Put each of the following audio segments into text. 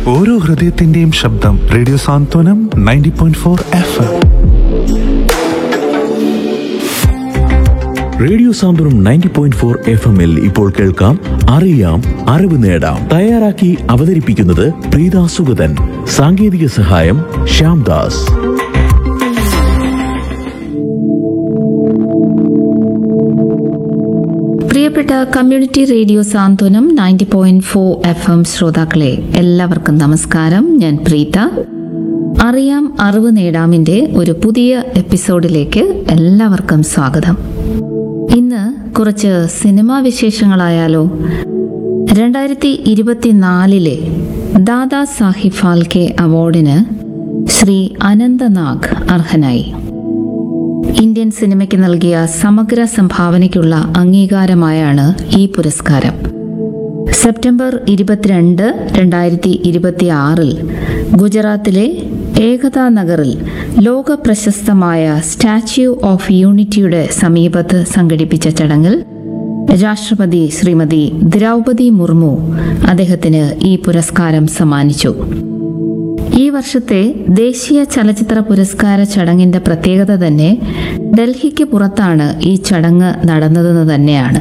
ഓരോ ഹൃദയത്തിന്റെയും ശബ്ദം radio Santhwanam ninety point four F radio Santhwanam ninety point four F എമ്മിൽ ഇപ്പോൾ കേൾക്കാം അറിയാം അറിവ് നേടാം തയ്യാറാക്കി അവതരിപ്പിക്കുന്നത് പ്രീത സുഗതൻ സാങ്കേതിക സഹായം ശ്യാംദാസ് പ്രിയപ്പെട്ട community radio Santhwanam ninety point four F M ശ്രോതാക്കളെ എല്ലാവർക്കും നമസ്കാരം ഞാൻ പ്രീത അറിയാം അറിവ് നേടാമിന്റെ ഒരു പുതിയ എപ്പിസോഡിലേക്ക് എല്ലാവർക്കും സ്വാഗതം ഇന്ന് കുറച്ച് സിനിമാ വിശേഷങ്ങളായാലോ രണ്ടായിരത്തി ഇരുപത്തിനാലിലെ ദാദാ സാഹിബ് ഫാൽക്കെ അവാർഡിന് ശ്രീ അനന്തനാഗ് അർഹനായി ഇന്ത്യൻ സിനിമയ്ക്ക് നൽകിയ സമഗ്ര സംഭാവനയ്ക്കുള്ള അംഗീകാരമായാണ് ഈ പുരസ്കാരം സെപ്റ്റംബർ ഇരുപത്തിരണ്ട് രണ്ടായിരത്തി ഇരുപത്തി ആറിൽ ഗുജറാത്തിലെ ഏകതാ നഗറിൽ ലോക പ്രശസ്തമായ സ്റ്റാച്യു ഓഫ് യൂണിറ്റിയുടെ സമീപത്ത് സംഘടിപ്പിച്ച ചടങ്ങിൽ രാഷ്ട്രപതി ശ്രീമതി ദ്രൗപതി മുർമു അദ്ദേഹത്തിന് ഈ പുരസ്കാരം സമ്മാനിച്ചു ഈ വർഷത്തെ ദേശീയ ചലച്ചിത്ര പുരസ്കാര ചടങ്ങിന്റെ പ്രത്യേകത തന്നെ ഡൽഹിക്ക് പുറത്താണ് ഈ ചടങ്ങ് നടന്നതെന്ന് തന്നെയാണ്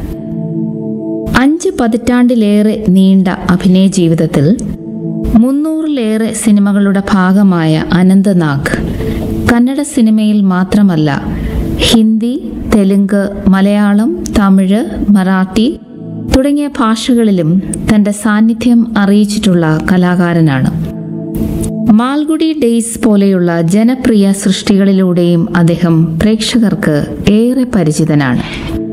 അഞ്ച് പതിറ്റാണ്ടിലേറെ നീണ്ട അഭിനയ ജീവിതത്തിൽ മുന്നൂറിലേറെ സിനിമകളുടെ ഭാഗമായ അനന്തനാഗ് കന്നഡ സിനിമയിൽ മാത്രമല്ല ഹിന്ദി തെലുങ്ക് മലയാളം തമിഴ് മറാഠി തുടങ്ങിയ ഭാഷകളിലും തന്റെ സാന്നിധ്യം അറിയിച്ചിട്ടുള്ള കലാകാരനാണ് മാൽഗുഡി ഡേയ്സ് പോലെയുള്ള ജനപ്രിയ സൃഷ്ടികളിലൂടെയും അദ്ദേഹം പ്രേക്ഷകർക്ക് ഏറെ പരിചിതനാണ്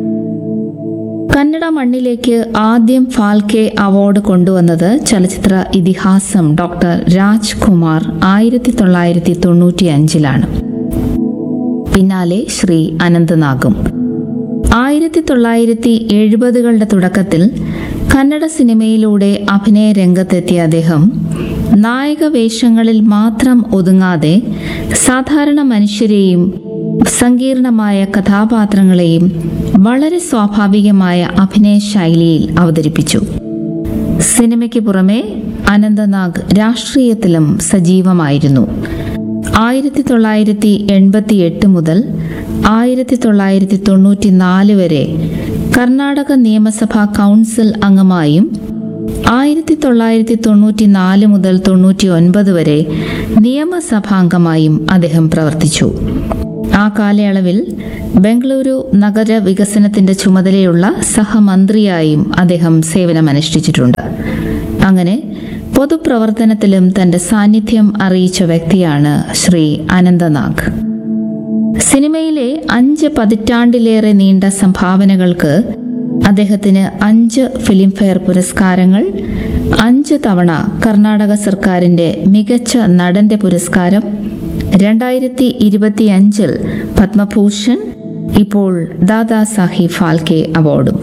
കന്നഡ മണ്ണിലേക്ക് ആദ്യം ഫാൽക്കെ അവാർഡ് കൊണ്ടുവന്നത് ചലച്ചിത്ര ഇതിഹാസം ഡോക്ടർ രാജ്കുമാർ ആയിരത്തി തൊള്ളായിരത്തി തൊണ്ണൂറ്റി അഞ്ചിലാണ് പിന്നാലെ ശ്രീ അനന്തനാഗും ആയിരത്തി തൊള്ളായിരത്തി എഴുപതുകളുടെ തുടക്കത്തിൽ കന്നഡ സിനിമയിലൂടെ അഭിനയ രംഗത്തെത്തിയ അദ്ദേഹം നായക വേഷങ്ങളിൽ മാത്രം ഒതുങ്ങാതെ സാധാരണ മനുഷ്യരെയും സങ്കീർണമായ കഥാപാത്രങ്ങളെയും വളരെ സ്വാഭാവികമായ അഭിനയ ശൈലിയിൽ അവതരിപ്പിച്ചു സിനിമയ്ക്ക് പുറമെ അനന്തനാഗ് രാഷ്ട്രീയത്തിലും സജീവമായിരുന്നു ആയിരത്തി തൊള്ളായിരത്തി എൺപത്തി എട്ട് മുതൽ ആയിരത്തി തൊള്ളായിരത്തി തൊണ്ണൂറ്റി നാല് വരെ കർണാടക നിയമസഭാ കൗൺസിൽ അംഗമായും ആയിരത്തി തൊള്ളായിരത്തി തൊണ്ണൂറ്റി നാല് മുതൽ തൊണ്ണൂറ്റി ഒൻപത് വരെ നിയമസഭാംഗമായും അദ്ദേഹം പ്രവർത്തിച്ചു ആ കാലയളവിൽ ബംഗളൂരു നഗര വികസനത്തിന്റെ ചുമതലയുള്ള സഹമന്ത്രിയായും അദ്ദേഹം സേവനമനുഷ്ഠിച്ചിട്ടുണ്ട് അങ്ങനെ പൊതുപ്രവർത്തനത്തിലും തന്റെ സാന്നിധ്യം അറിയിച്ച വ്യക്തിയാണ് ശ്രീ അനന്തനാഗ് സിനിമയിലെ അഞ്ച് പതിറ്റാണ്ടിലേറെ നീണ്ട സംഭാവനകൾക്ക് അദ്ദേഹത്തിന് അഞ്ച് ഫിലിംഫെയർ പുരസ്കാരങ്ങൾ അഞ്ച് തവണ കർണാടക സർക്കാരിന്റെ മികച്ച നടന്റെ പുരസ്കാരം രണ്ടായിരത്തി ഇരുപത്തിയഞ്ചിൽ പത്മഭൂഷൺ ഇപ്പോൾ ദാദാ സാഹിബ് ഫാൽക്കെ അവാർഡും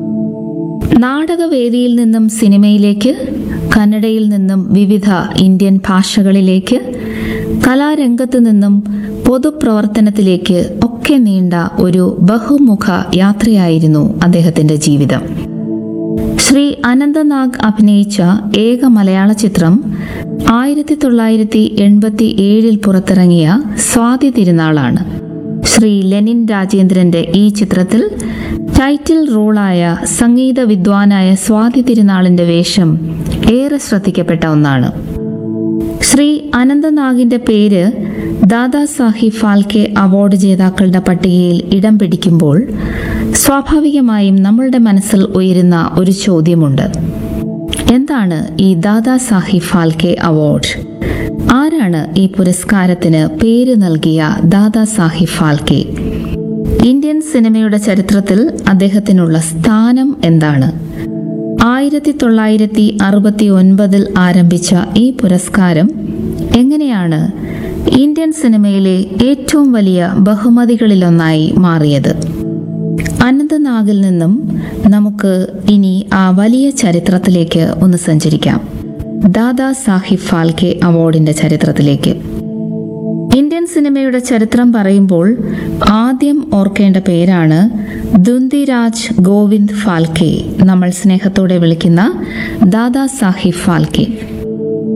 നാടകവേദിയിൽ നിന്നും സിനിമയിലേക്ക് കന്നഡയിൽ നിന്നും വിവിധ ഇന്ത്യൻ ഭാഷകളിലേക്ക് കലാരംഗത്ത് നിന്നും പൊതുപ്രവർത്തനത്തിലേക്ക് ഒക്കെ നീണ്ട ഒരു ബഹുമുഖ യാത്രയായിരുന്നു അദ്ദേഹത്തിന്റെ ജീവിതം ശ്രീ അനന്തനാഗ് അഭിനയിച്ച ഏക മലയാള ചിത്രം ആയിരത്തി തൊള്ളായിരത്തി എൺപത്തി ഏഴിൽ പുറത്തിറങ്ങിയ സ്വാതി തിരുനാളാണ് ശ്രീ ലെനിൻ രാജേന്ദ്രന്റെ ഈ ചിത്രത്തിൽ ടൈറ്റിൽ റോളായ സംഗീത വിദ്വാനായ സ്വാതി തിരുനാളിന്റെ വേഷം ഏറെ ശ്രദ്ധിക്കപ്പെട്ട ഒന്നാണ് ശ്രീ അനന്തനാഗിന്റെ പേര് ദാദാ സാഹിബ് ഫാൽക്കെ അവാർഡ് ജേതാക്കളുടെ പട്ടികയിൽ ഇടം പിടിക്കുമ്പോൾ സ്വാഭാവികമായും നമ്മളുടെ മനസ്സിൽ ഉയരുന്ന ഒരു ചോദ്യമുണ്ട് എന്താണ് ഈ ദാദാ സാഹിബ് ഫാൽക്കെ അവാർഡ് ആരാണ് ഈ പുരസ്കാരത്തിന് പേര് നൽകിയ ദാദാ സാഹിബ് ഫാൽക്കെ ഇന്ത്യൻ സിനിമയുടെ ചരിത്രത്തിൽ അദ്ദേഹത്തിനുള്ള സ്ഥാനം എന്താണ് ആയിരത്തി തൊള്ളായിരത്തി അറുപത്തി ഒൻപതിൽ ആരംഭിച്ച ഈ പുരസ്കാരം എങ്ങനെയാണ് ഇന്ത്യൻ സിനിമയിലെ ഏറ്റവും വലിയ ബഹുമതികളിലൊന്നായി മാറിയത് അനന്തനാഗിൽ നിന്നും നമുക്ക് ഇനി ആ വലിയ ചരിത്രത്തിലേക്ക് ഒന്ന് സഞ്ചരിക്കാം ദാദാ സാഹിബ് ഫാൽക്കെ അവാർഡിന്റെ ചരിത്രത്തിലേക്ക് ഇന്ത്യൻ സിനിമയുടെ ചരിത്രം പറയുമ്പോൾ ആദ്യം ഓർക്കേണ്ട പേരാണ് ദുന്തിരാജ് ഗോവിന്ദ് ഫാൽക്കെ നമ്മൾ സ്നേഹത്തോടെ വിളിക്കുന്ന ദാദാ സാഹിബ് ഫാൽക്കെ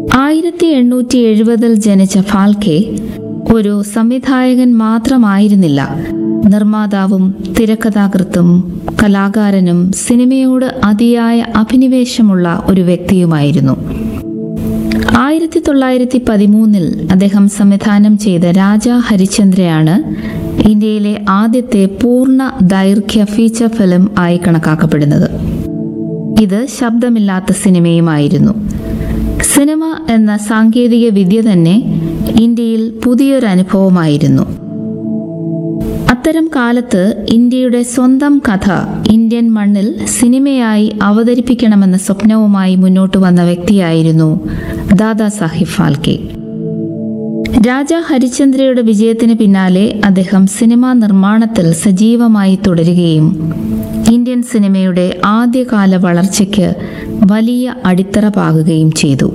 ആയിരത്തി എണ്ണൂറ്റി എഴുപതിൽ ജനിച്ച ഫാൽക്കെ ഒരു സംവിധായകൻ മാത്രമായിരുന്നില്ല നിർമ്മാതാവും തിരക്കഥാകൃത്തും കലാകാരനും സിനിമയോട് അതിയായ അഭിനിവേശമുള്ള ഒരു വ്യക്തിയുമായിരുന്നു ആയിരത്തി തൊള്ളായിരത്തി പതിമൂന്നിൽ അദ്ദേഹം സംവിധാനം ചെയ്ത രാജ ഹരിചന്ദ്രയാണ് ഇന്ത്യയിലെ ആദ്യത്തെ പൂർണ്ണ ദൈർഘ്യ ഫീച്ചർ ഫിലിം ആയി കണക്കാക്കപ്പെടുന്നത് ഇത് ശബ്ദമില്ലാത്ത സിനിമയുമായിരുന്നു സിനിമ എന്ന സാങ്കേതിക വിദ്യ തന്നെ ഇന്ത്യയിൽ പുതിയൊരു അനുഭവമായിരുന്നു അത്തരം കാലത്ത് ഇന്ത്യയുടെ സ്വന്തം കഥ ഇന്ത്യൻ മണ്ണിൽ സിനിമയായി അവതരിപ്പിക്കണമെന്ന സ്വപ്നവുമായി മുന്നോട്ട് വന്ന വ്യക്തിയായിരുന്നു ദാദാ സാഹിബ് ഫാൽക്കെ രാജ ഹരിചന്ദ്രയുടെ വിജയത്തിന് പിന്നാലെ അദ്ദേഹം സിനിമാ നിർമ്മാണത്തിൽ സജീവമായി തുടരുകയും ഇന്ത്യൻ സിനിമയുടെ ആദ്യകാല വളർച്ചയ്ക്ക് വലിയ അടിത്തറ പാകുകയും ചെയ്തു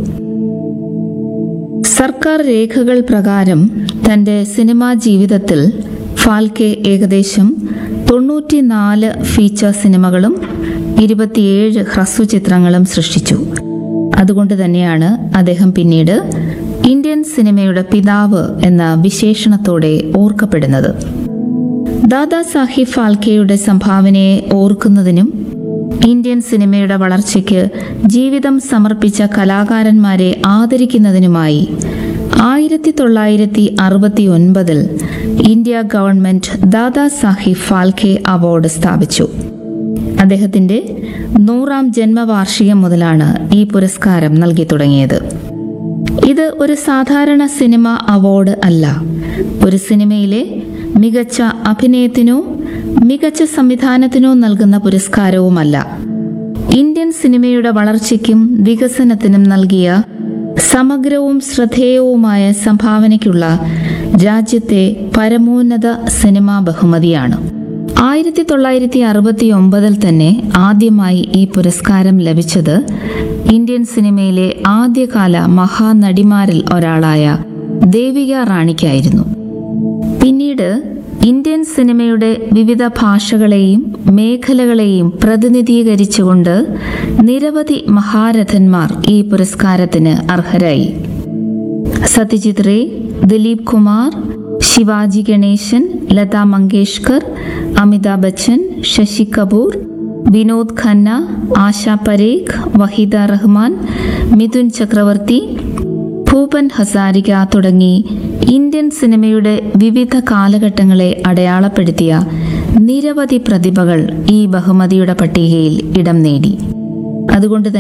സർക്കാർ രേഖകൾ പ്രകാരം തന്റെ സിനിമാ ജീവിതത്തിൽ ഫാൽക്കെ ഏകദേശം തൊണ്ണൂറ്റിനാല് ഫീച്ചർ സിനിമകളും ഇരുപത്തിയേഴ് ഹ്രസ്വചിത്രങ്ങളും സൃഷ്ടിച്ചു അതുകൊണ്ട് തന്നെയാണ് അദ്ദേഹം പിന്നീട് ഇന്ത്യൻ സിനിമയുടെ പിതാവ് എന്ന വിശേഷണത്തോടെ ഓർക്കപ്പെടുന്നത് ദാദാ സാഹിബ് ഫാൽക്കെയുടെ സംഭാവനയെ ഓർക്കുന്നതിനും ഇന്ത്യൻ സിനിമയുടെ വളർച്ചയ്ക്ക് ജീവിതം സമർപ്പിച്ച കലാകാരന്മാരെ ആദരിക്കുന്നതിനുമായി ആയിരത്തി തൊള്ളായിരത്തി അറുപത്തി ഒൻപതിൽ India government Dadasaheb Phalke award സ്ഥാപിച്ചു അദ്ദേഹത്തിന്റെ നൂറാം ജന്മവാർഷികം മുതലാണ് ഈ പുരസ്കാരം നൽകി തുടങ്ങിയത് ഇത് ഒരു സാധാരണ സിനിമ അവാർഡ് അല്ല ഒരു സിനിമയിലെ മികച്ച അഭിനയത്തിനോ മികച്ച സംവിധാനത്തിനോ നൽകുന്ന പുരസ്കാരവുമല്ല ഇന്ത്യൻ സിനിമയുടെ വളർച്ചയ്ക്കും വികസനത്തിനും നൽകിയ സമഗ്രവും ശ്രദ്ധേയവുമായ സംഭാവനയ്ക്കുള്ള രാജ്യത്തെ പരമോന്നത സിനിമാ ബഹുമതിയാണ് ആയിരത്തി തൊള്ളായിരത്തി അറുപത്തി ഒമ്പതിൽ തന്നെ ആദ്യമായി ഈ പുരസ്കാരം ലഭിച്ചത് ഇന്ത്യൻ സിനിമയിലെ ആദ്യകാല മഹാനടിമാരിൽ ഒരാളായ ദേവിക റാണിക്കായിരുന്നു പിന്നീട് ഇന്ത്യൻ സിനിമയുടെ വിവിധ ഭാഷകളെയും മേഖലകളെയും പ്രതിനിധീകരിച്ചുകൊണ്ട് നിരവധി മഹാരഥന്മാർ ഈ പുരസ്കാരത്തിന് അർഹരായി സത്യജിത് റേ ദിലീപ് കുമാർ ശിവാജി ഗണേശൻ ലതാ മങ്കേഷ്കർ അമിതാഭ് ബച്ചൻ ശശി കപൂർ വിനോദ് ഖന്ന ആശ പരേഖ് വഹീദ റഹ്മാൻ മിഥുൻ ചക്രവർത്തി ഭൂപൻ ഹസാരിക തുടങ്ങി ഇന്ത്യൻ സിനിമയുടെ വിവിധ കാലഘട്ടങ്ങളെ അടയാളപ്പെടുത്തിയ നിരവധി പ്രതിഭകൾ ഈ ബഹുമതിയുടെ പട്ടികയിൽ ഇടം നേടി അതുകൊണ്ട് തന്നെ